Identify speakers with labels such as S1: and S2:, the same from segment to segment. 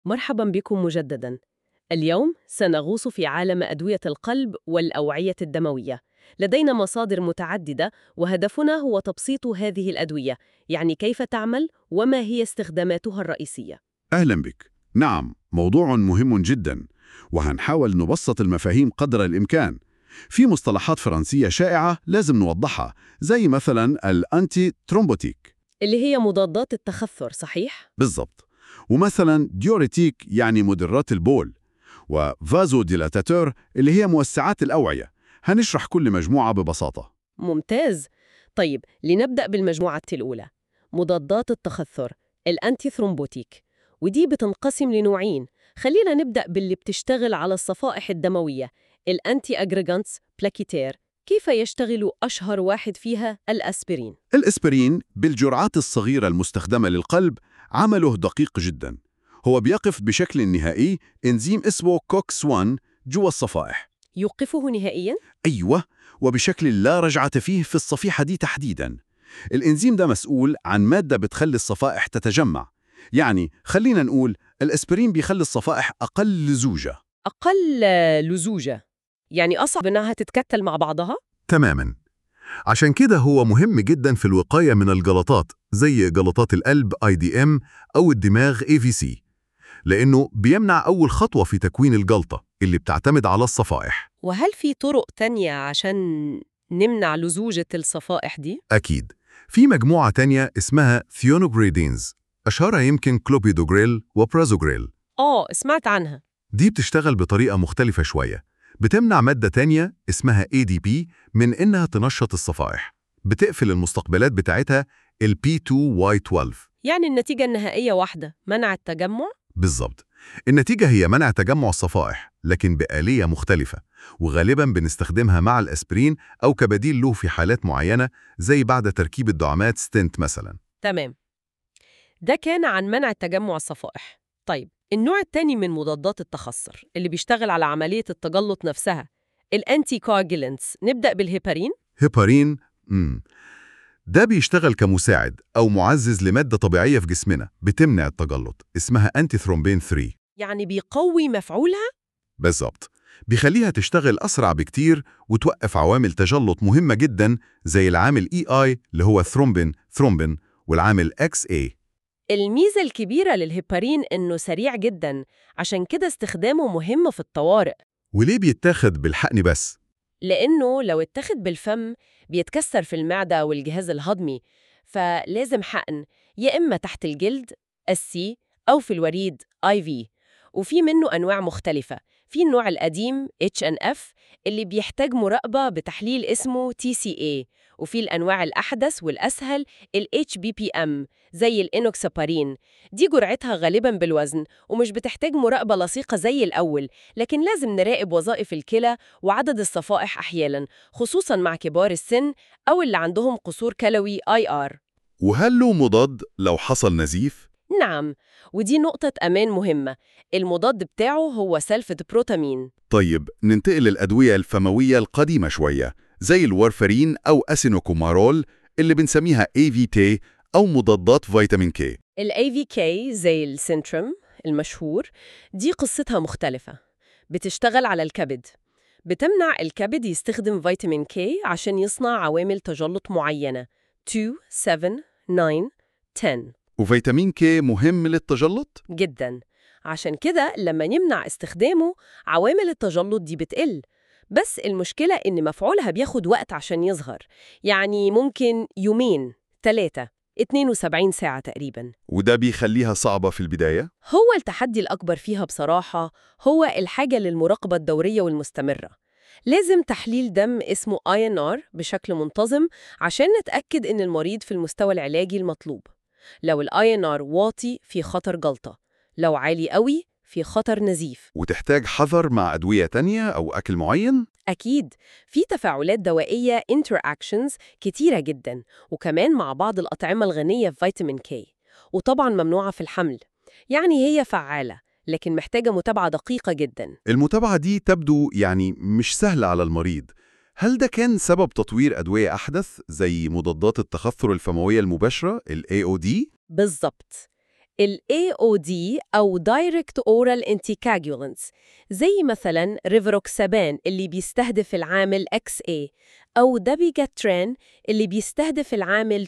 S1: مرحبا بكم مجددا. اليوم سنغوص في عالم أدوية القلب والأوعية الدموية. لدينا مصادر متعددة وهدفنا هو تبسيط هذه الأدوية، يعني كيف تعمل وما هي استخداماتها الرئيسية.
S2: أهلا بك نعم موضوع مهم جدا وهنحاول نبسط المفاهيم قدر الإمكان في مصطلحات فرنسية شائعة لازم نوضحها زي مثلا الأنتي ترومبوتيك
S1: اللي هي مضادات التخثر، صحيح؟
S2: بالضبط ومثلا ديوريتيك يعني مدرات البول وفازو ديلاتاتور اللي هي موسعات الأوعية هنشرح كل مجموعة ببساطة
S1: ممتاز. طيب لنبدأ بالمجموعة الأولى مضادات التخثر الأنتي ثرومبوتيك ودي بتنقسم لنوعين خلينا نبدأ باللي بتشتغل على الصفائح الدموية الأنتي أجريجانتس بلاكيتير كيف يشتغل أشهر واحد فيها الأسبرين
S2: الإسبرين بالجرعات الصغيرة المستخدمة للقلب عمله دقيق جدا هو بيقف بشكل نهائي إنزيم اسمه كوكس 1 جوا الصفائح
S1: يوقفه نهائياً؟
S2: أيوة وبشكل لا رجعة فيه في الصفيحة دي تحديداً الإنزيم ده مسؤول عن مادة بتخلي الصفائح تتجمع يعني خلينا نقول الأسبرين بيخلي الصفائح أقل لزوجة
S1: أقل آه، لزوجة يعني أصعب إنها تتكتل مع بعضها؟
S3: تماما عشان كده هو مهم جدا في الوقاية من الجلطات زي جلطات القلب IDM أو الدماغ AVC لأنه بيمنع أول خطوة في تكوين الجلطة اللي بتعتمد على الصفائح
S1: وهل في طرق تانية عشان نمنع لزوجة الصفائح دي؟
S3: أكيد في مجموعة تانية اسمها ثيونوبريدينز أشهرها يمكن كلوبيدوجريل وبرازوجريل
S1: آه سمعت عنها
S3: دي بتشتغل بطريقة مختلفة شوية بتمنع مادة تانية اسمها ADP من إنها تنشط الصفائح بتقفل المستقبلات بتاعتها ال P2Y12
S1: يعني النتيجة النهائية واحدة منع التجمع؟
S3: بالظبط النتيجة هي منع تجمع الصفائح لكن بآلية مختلفة وغالبا بنستخدمها مع الأسبرين أو كبديل له في حالات معينة زي بعد تركيب الدعامات ستنت مثلا
S1: تمام ده كان عن منع تجمع الصفائح طيب النوع التاني من مضادات التخثر اللي بيشتغل على عملية التجلط نفسها الانتي كواجلنتس نبدأ بالهيبارين
S3: هيبارين مم. ده بيشتغل كمساعد أو معزز لمادة طبيعية في جسمنا بتمنع التجلط اسمها أنتي ثرومبين 3
S1: يعني بيقوي مفعولها
S3: بالظبط بيخليها تشتغل أسرع بكتير وتوقف عوامل تجلط مهمة جدا زي العامل EI اللي هو ثرومبين ثرومبين والعامل XA
S1: الميزة الكبيرة للهيبارين إنه سريع جدا عشان كده استخدامه مهم في الطوارئ
S3: وليه بيتاخد بالحقن بس؟
S1: لأنه لو اتخذ بالفم بيتكسر في المعدة والجهاز الهضمي فلازم حقن يا إما تحت الجلد السي أو في الوريد IV وفي منه أنواع مختلفة في النوع القديم HNF اللي بيحتاج مراقبة بتحليل اسمه TCA وفي الأنواع الأحدث والأسهل ال HBPM زي الإنوكسابارين دي جرعتها غالباً بالوزن ومش بتحتاج مراقبة لصيقة زي الأول لكن لازم نراقب وظائف الكلى وعدد الصفائح أحياناً خصوصاً مع كبار السن أو اللي عندهم قصور كلوي IR
S3: وهل له مضاد لو حصل نزيف؟
S1: نعم ودي نقطة أمان مهمة المضاد بتاعه هو سلفة بروتامين
S3: طيب ننتقل للأدوية الفموية القديمة شوية زي الورفرين أو أسينوكومارول اللي بنسميها AVT أو مضادات فيتامين K
S1: ال AVK زي السنترم المشهور دي قصتها مختلفة بتشتغل على الكبد بتمنع الكبد يستخدم فيتامين K عشان يصنع عوامل تجلط معينة 2, 7, 9, 10
S3: وفيتامين K مهم للتجلط؟
S1: جدا عشان كده لما نمنع استخدامه عوامل التجلط دي بتقل بس المشكلة إن مفعولها بياخد وقت عشان يظهر يعني ممكن يومين ثلاثة 72 ساعة تقريباً
S3: وده بيخليها صعبة في البداية؟
S1: هو التحدي الأكبر فيها بصراحة هو الحاجة للمراقبة الدورية والمستمرة لازم تحليل دم اسمه INR بشكل منتظم عشان نتأكد إن المريض في المستوى العلاجي المطلوب لو ال INR واطي في خطر جلطة لو عالي قوي في خطر نزيف
S3: وتحتاج حذر مع أدوية تانية أو أكل معين؟
S1: أكيد في تفاعلات دوائية interactions كتيرة جدا وكمان مع بعض الأطعمة الغنية في فيتامين K وطبعا ممنوعة في الحمل يعني هي فعالة لكن محتاجة متابعة دقيقة جدا
S3: المتابعة دي تبدو يعني مش سهلة على المريض هل ده كان سبب تطوير أدوية أحدث زي مضادات التخثر الفموية المباشرة ال AOD؟
S1: بالظبط ال AOD أو Direct Oral Anticoagulants زي مثلا ريفروكسابان اللي بيستهدف العامل XA أو دابيجاترين اللي بيستهدف العامل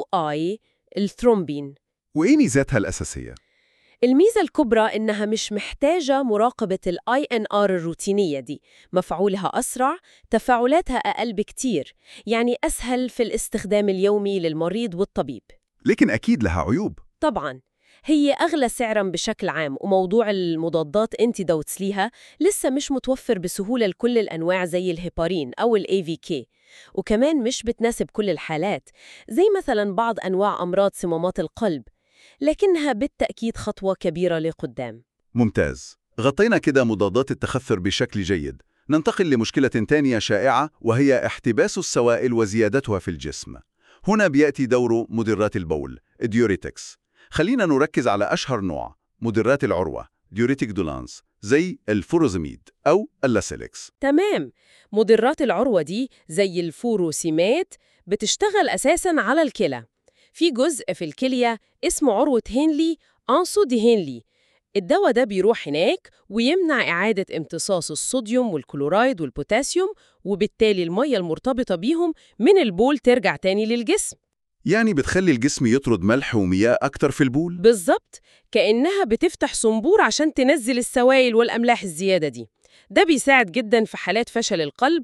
S1: 2I الثرومبين
S3: وإيه ميزاتها الأساسية؟
S1: الميزة الكبرى إنها مش محتاجة مراقبة ال INR الروتينية دي مفعولها أسرع تفاعلاتها أقل بكتير يعني أسهل في الاستخدام اليومي للمريض والطبيب
S3: لكن أكيد لها عيوب
S1: طبعاً هي أغلى سعراً بشكل عام وموضوع المضادات انتيدوتس ليها لسه مش متوفر بسهولة لكل الأنواع زي الهيبارين أو ال AVK وكمان مش بتناسب كل الحالات زي مثلاً بعض أنواع أمراض صمامات القلب لكنها بالتأكيد خطوة كبيرة لقدام
S2: ممتاز غطينا كده مضادات التخثر بشكل جيد ننتقل لمشكلة تانية شائعة وهي احتباس السوائل وزيادتها في الجسم هنا بيأتي دور مدرات البول الديوريتكس خلينا نركز على أشهر نوع مدرات العروة ديوريتيك دولانس زي الفوروزميد أو اللاسيلكس
S1: تمام مضرات العروة دي زي الفوروسيمات بتشتغل أساساً على الكلى في جزء في الكلية اسمه عروة هنلي أنسو دي هنلي الدواء ده بيروح هناك ويمنع إعادة امتصاص الصوديوم والكلورايد والبوتاسيوم وبالتالي المية المرتبطة بيهم من البول ترجع تاني للجسم
S2: يعني بتخلي الجسم يطرد ملح ومياه أكتر في البول
S1: بالظبط كأنها بتفتح صنبور عشان تنزل السوائل والأملاح الزيادة دي ده بيساعد جدا في حالات فشل القلب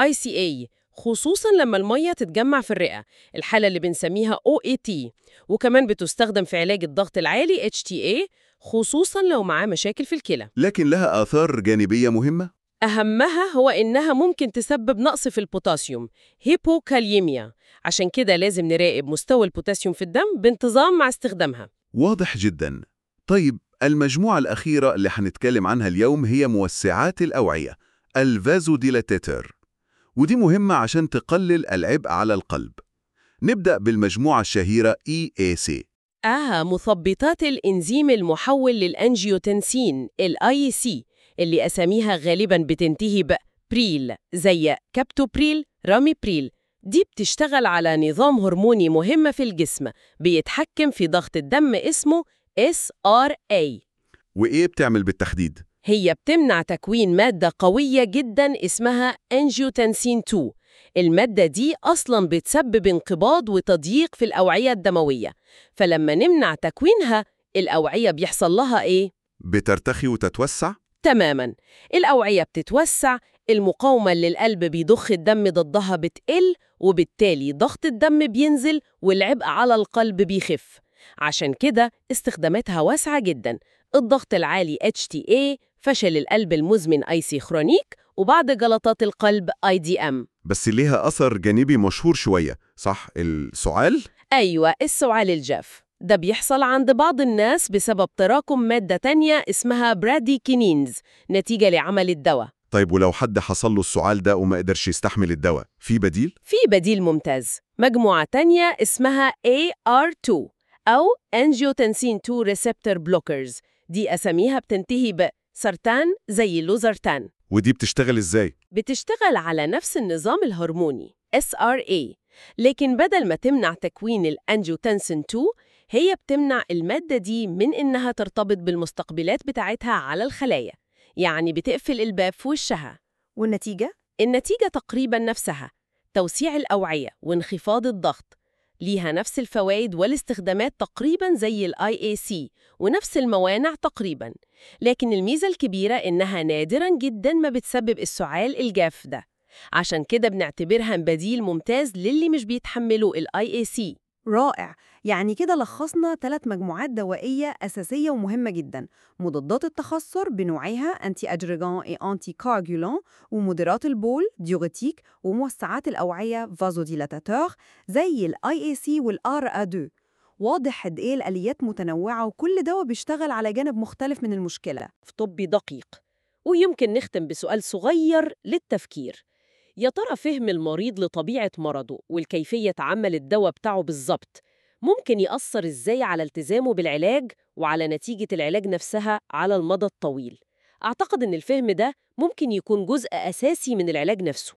S1: ICA خصوصا لما المية تتجمع في الرئة الحالة اللي بنسميها OAT وكمان بتستخدم في علاج الضغط العالي HTA خصوصا لو معاه مشاكل في الكلى
S2: لكن لها آثار جانبية مهمة
S1: أهمها هو إنها ممكن تسبب نقص في البوتاسيوم هيبوكاليميا عشان كده لازم نراقب مستوى البوتاسيوم في الدم بانتظام مع استخدامها
S2: واضح جدا طيب المجموعة الأخيرة اللي هنتكلم عنها اليوم هي موسعات الأوعية الفازوديلاتيتر ودي مهمة عشان تقلل العبء على القلب نبدأ بالمجموعة الشهيرة EAC
S1: آه مثبطات الإنزيم المحول للأنجيوتنسين ال IEC اللي أساميها غالباً بتنتهي ب بريل زي كابتوبريل راميبريل دي بتشتغل على نظام هرموني مهم في الجسم بيتحكم في ضغط الدم اسمه SRA
S2: وإيه بتعمل بالتحديد؟
S1: هي بتمنع تكوين مادة قوية جدا اسمها أنجيوتنسين 2 المادة دي أصلا بتسبب انقباض وتضييق في الأوعية الدموية فلما نمنع تكوينها الأوعية بيحصل لها إيه؟
S2: بترتخي وتتوسع؟
S1: تماما الأوعية بتتوسع المقاومة للقلب بيضخ الدم ضدها بتقل وبالتالي ضغط الدم بينزل والعبء على القلب بيخف عشان كده استخداماتها واسعة جدا الضغط العالي HTA فشل القلب المزمن IC خرونيك وبعد جلطات القلب IDM
S2: بس ليها أثر جانبي مشهور شوية صح؟ السعال؟
S1: أيوة السعال الجاف ده بيحصل عند بعض الناس بسبب تراكم مادة تانية اسمها براديكينينز نتيجة لعمل الدواء
S2: طيب ولو حد حصل له السعال ده وما قدرش يستحمل الدواء في بديل؟
S1: في بديل ممتاز مجموعة تانية اسمها AR2 أو Angiotensin 2 Receptor Blockers دي أساميها بتنتهي بسرطان زي اللوزرتان
S2: ودي بتشتغل إزاي؟
S1: بتشتغل على نفس النظام الهرموني SRA لكن بدل ما تمنع تكوين الأنجيوتنسين 2 هي بتمنع المادة دي من إنها ترتبط بالمستقبلات بتاعتها على الخلايا يعني بتقفل الباب في وشها
S4: والنتيجة؟
S1: النتيجة تقريبا نفسها توسيع الأوعية وانخفاض الضغط ليها نفس الفوائد والاستخدامات تقريبا زي ال IAC ونفس الموانع تقريبا لكن الميزة الكبيرة إنها نادرا جدا ما بتسبب السعال الجاف ده عشان كده بنعتبرها بديل ممتاز للي مش بيتحملوا ال IAC
S4: رائع يعني كده لخصنا ثلاث مجموعات دوائية أساسية ومهمة جدا مضادات التخثر بنوعيها أنتي أجريغان إي أنتي كارجولان ومديرات البول ديوريتيك وموسعات الأوعية فازوديلاتاتور زي ال IAC وال RA2 واضح قد إيه الآليات متنوعة وكل دواء بيشتغل على جانب مختلف من المشكلة
S1: في طب دقيق ويمكن نختم بسؤال صغير للتفكير يا ترى فهم المريض لطبيعة مرضه والكيفية عمل الدواء بتاعه بالظبط ممكن يأثر إزاي على التزامه بالعلاج وعلى نتيجة العلاج نفسها على المدى الطويل أعتقد إن الفهم ده ممكن يكون جزء أساسي من العلاج نفسه